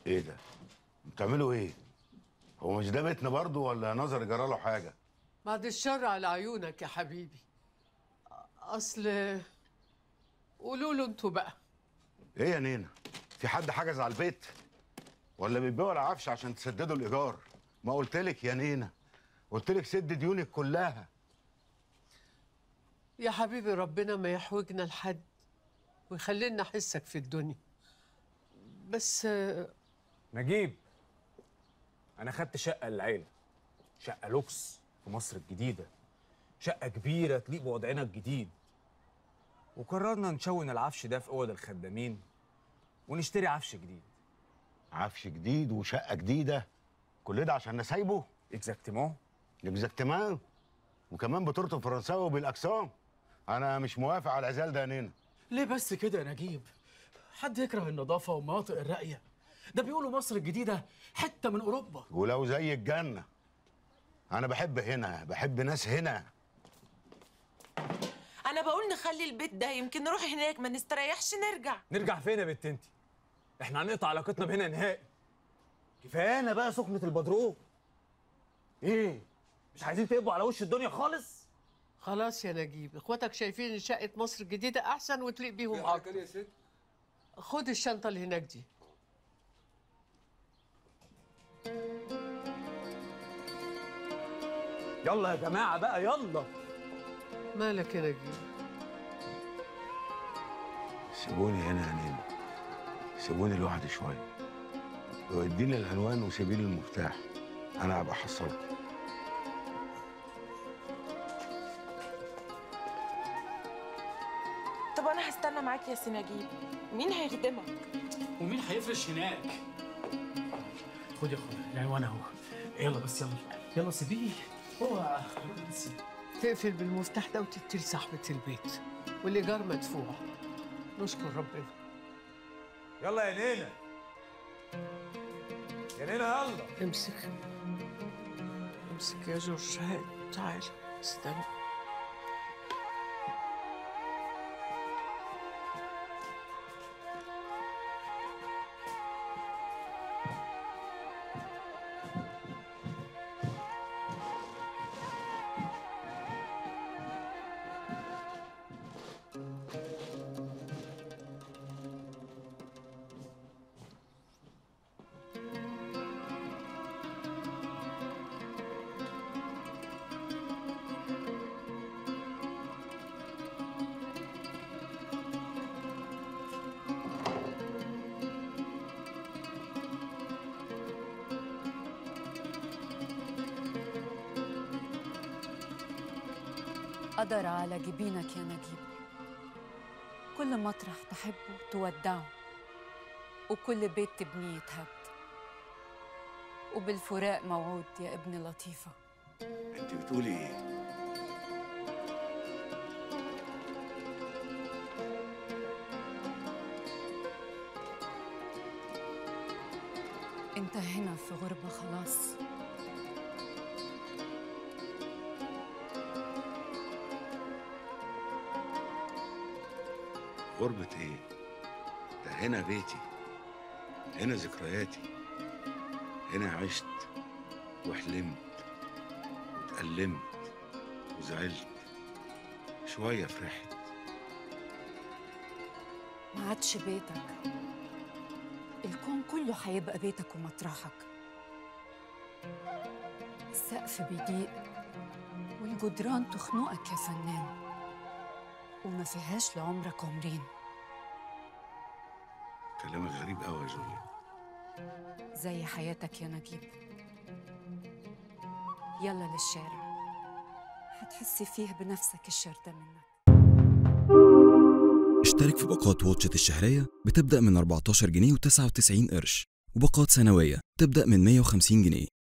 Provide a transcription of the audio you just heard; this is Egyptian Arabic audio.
ايه ده بتعملوا ايه هو مش ده بيتنا برضه ولا نظر جراله حاجه بعد الشر على عيونك يا حبيبي اصل قولوا له انتوا بقى ايه يا نينا في حد حجز على البيت ولا بتبيعوا العفش عشان تسددوا الايجار ما قلت لك يا نينا قلت لك سد ديونك كلها يا حبيبي ربنا ما يحوجنا لحد ويخلينا نحسك في الدنيا بس آه، نجيب انا خدت شقه للعيله شقه لوكس في مصر الجديده شقه كبيره تليق بوضعنا الجديد وقررنا نشون العفش ده في اوض الخدامين ونشتري عفش جديد عفش جديد وشقه جديده كل ده عشان نسايبه اكزاكتيمون اكزاكتمان وكمان بتورته فرنساوي بالاجسام انا مش موافق على العزال ده يا نينا ليه بس كده يا نجيب حد يكره النظافة ومناطق الراقية ده بيقولوا مصر الجديدة حتة من أوروبا ولو زي الجنه انا بحب هنا بحب ناس هنا انا بقول نخلي البيت ده يمكن نروح هناك ما نستريحش نرجع نرجع فين يا بنت انت احنا هنقطع علاقتنا بهنا نهائي كفايانا بقى سخنة البدروم ايه مش عايزين تقبوا على وش الدنيا خالص خلاص يا نجيب اخواتك شايفين ان شقه مصر الجديده احسن وتليق بيهم اكتر يا ست خد الشنطه اللي هناك دي يلا يا جماعه بقى يلا مالك يا نجيب سيبوني هنا يا نينا سيبوني لوحدي شويه واديني العنوان وسيبي لي المفتاح انا هبقى احصلكم طب انا هستنى معاك يا سي نجيب مين هيخدمك ومين هيفرش هناك خد يا اخويا العنوان اهو يلا بس يلا يلا سيبيه اوعى سيبيه. تقفل بالمفتاح ده وتدي لصاحبه البيت والايجار مدفوع نشكر ربنا يلا يا نينا يا نينا يلا امسك امسك يا جورج هات تعال استنى قدر على جبينك يا نجيب كل مطرح تحبه تودعه وكل بيت تبنيه يتهد وبالفراق موعود يا ابن لطيفة انت بتقولي ايه انت هنا في غربة خلاص غربة ايه؟ ده هنا بيتي هنا ذكرياتي هنا عشت وحلمت واتألمت وزعلت شوية فرحت ما عادش بيتك الكون كله هيبقى بيتك ومطرحك السقف بيضيق والجدران تخنقك يا فنان وما فيهاش لعمرك عمرين كلامك غريب قوي يا جوليا زي حياتك يا نجيب يلا للشارع هتحسي فيه بنفسك الشردة منك اشترك في باقات واتشت الشهرية بتبدأ من 14 جنيه و99 قرش وباقات سنوية تبدأ من 150 جنيه